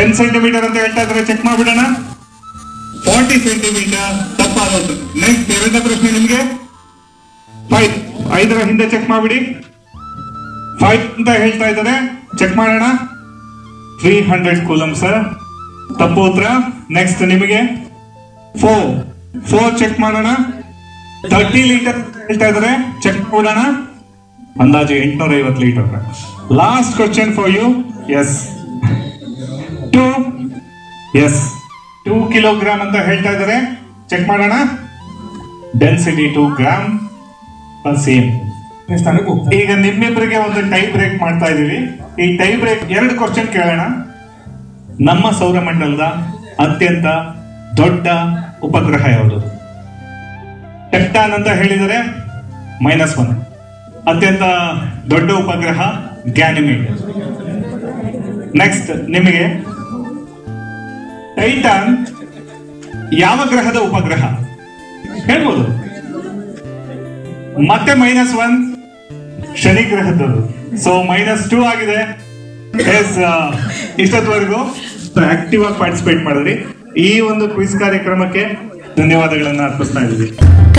ten centimetre ಅಂತ ಹೇಳ್ತಾ ಇದ್ರೆ ಚೆಕ್ ಮಾಡ್ಬಿಡೋಣ ಫಾರ್ಟಿ ಸೆಂಟಿಮೀಟರ್ ತಪ್ಪಾಗುತ್ತೆ ನೆಕ್ಸ್ಟ್ ಎರಡನೇ ಪ್ರಶ್ನೆ ನಿಮ್ಗೆ ಫೈವ್ ಐದರ ಹಿಂದೆ ಚೆಕ್ ಮಾಡ್ಬಿಡಿ ಫೈವ್ ಅಂತ ಹೇಳ್ತಾ ಇದ್ದಾರೆ ಚೆಕ್ ಮಾಡೋಣ ತ್ರೀ ಹಂಡ್ರೆಡ್ ಕೂಲಮ್ ಸರ್ ತಪ್ಪು ಉತ್ತರ ನೆಕ್ಸ್ಟ್ ನಿಮಗೆ ಫೋರ್ ಫೋರ್ ಚೆಕ್ ಮಾಡೋಣ ತರ್ಟಿ ಲೀಟರ್ ಹೇಳ್ತಾ ಇದ್ದಾರೆ ಚೆಕ್ ಮಾಡೋಣ ಅಂದಾಜು ಎಂಟ್ನೂರ ಐವತ್ತು litre last question for U S two S two kilogram ಅಂತ ಹೇಳ್ತಾ ಇದ್ದಾರೆ ಚೆಕ್ ಮಾಡೋಣ density two gram per same ಸ್ಥಾನಕ್ಕೆ ಹೋಗ್ತಾರೆ ಈಗ ನಿಮ್ಮಿಬ್ಬರಿಗೆ ಒಂದು ಟೈ ಬ್ರೇಕ್ ಮಾಡ್ತಾ ಇದೀವಿ ಈ ಟೈ ಬ್ರೇಕ್ ಎರಡು ಕ್ವಶನ್ ಕೇಳೋಣ ನಮ್ಮ ಸೌರಮಂಡಲದ ಅತ್ಯಂತ ದೊಡ್ಡ ಉಪಗ್ರಹ ಯಾವುದು ಟೆಪ್ಟಾನ್ ಅಂತ ಹೇಳಿದರೆ ಮೈನಸ್ ಒನ್ ಅತ್ಯಂತ ದೊಡ್ಡ ಉಪಗ್ರಹ ಗ್ಯಾನಿಮೇಡ್ ನೆಕ್ಸ್ಟ್ ನಿಮಗೆ ಟೈಟಾನ್ ಯಾವ ಗ್ರಹದ ಉಪಗ್ರಹ ಹೇಳ್ಬೋದು ಮತ್ತೆ ಮೈನಸ್ ಒನ್ ಶನಿ ಗ್ರಹದವರು ಸೊ ಮೈನಸ್ ಟೂ ಆಗಿದೆ ಎಸ್ ಇಷ್ಟೊತ್ತವರೆಗೂ ಆಕ್ಟಿವ್ ಆಗಿ ಪಾರ್ಟಿಸಿಪೇಟ್ ಮಾಡಿದ್ರಿ ಈ ಒಂದು ಕ್ವಿಸ್ ಕಾರ್ಯಕ್ರಮಕ್ಕೆ ಧನ್ಯವಾದಗಳನ್ನ ಅರ್ಪಿಸ್ತಾ ಇದ್ದೀವಿ